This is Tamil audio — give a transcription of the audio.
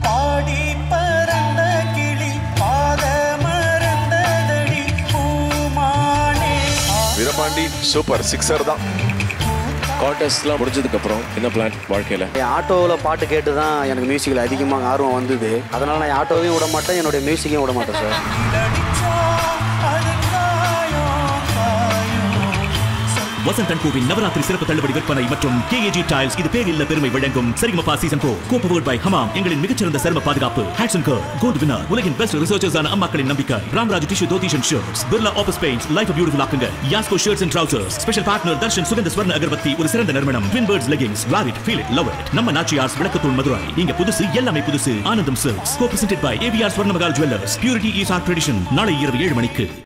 பாடி பறந்த கிளி பாத மறந்ததடி பூமானே வீரபாண்டி சூப்பர் சிக்ஸர் தான் கான்டெஸ்ட்லாம் முடிஞ்சதுக்கு அப்புறம் என்ன பிளான் வாழ்க்கையில என் ஆட்டோவில் பாட்டு கேட்டு தான் எனக்கு மியூசிக்கில் அதிகமாக ஆர்வம் வந்தது அதனால நான் ஆட்டோவையும் விட மாட்டேன் என்னுடைய மியூசிக்கையும் விட மாட்டேன் சார் அடிச்சா அது காயம் காயம் வசந்தன் கோவின் நவராத்திரி சிறப்பு தள்ளுபடி விற்பனை மற்றும் கேஏஜி டைல்ஸ் இது பேரில்ல பெருமை வழங்கும் Sarigamapa season co co powered by Hamam எங்களின் மிகச்சிறந்த சரும பாதுகாப்பு ஹேட்சன் கர் கோல்ட் வினர் உலகின் பெஸ்ட் ரிசர்ச்சர்ஸ் ஆன அம்மாக்களின் நம்பிக்கை ராம்ராஜ் டிஷ்யூ தோதிஷன் shirts Birla Opus paints life beautiful ஆக்குங்க Yasco shirts and trousers special partner Darshan Sugandha Swarna agarbatti ஒரு சிறந்த நிறுவனம் twin birds leggings wear it feel it love it நம்ம நாச்சியார்ஸ் விளக்கத்தூள் மதுரை இங்க புதுசு எல்லாமே புதுசு Anandham silks co presented by AVR Swarnamahal jewellers purity is our tradition நாளை இரவு ஏழு மணிக்கு